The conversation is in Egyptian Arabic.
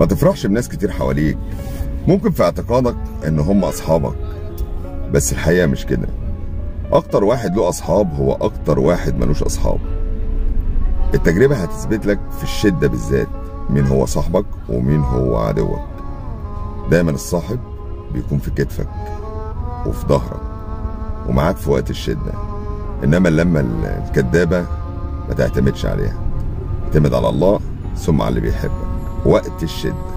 ما تفرحش بناس كتير حواليك ممكن في اعتقادك ان هم اصحابك بس الحقيقه مش كده اكتر واحد له اصحاب هو اكتر واحد ملوش اصحاب التجربه هتثبت لك في الشده بالذات مين هو صاحبك ومين هو عدوك دايما الصاحب بيكون في كتفك وفي ظهرك ومعاك في وقت الشده انما اللمه الكدابه ما تعتمدش عليها اعتمد على الله ثم على اللي بيحبك وقت الشده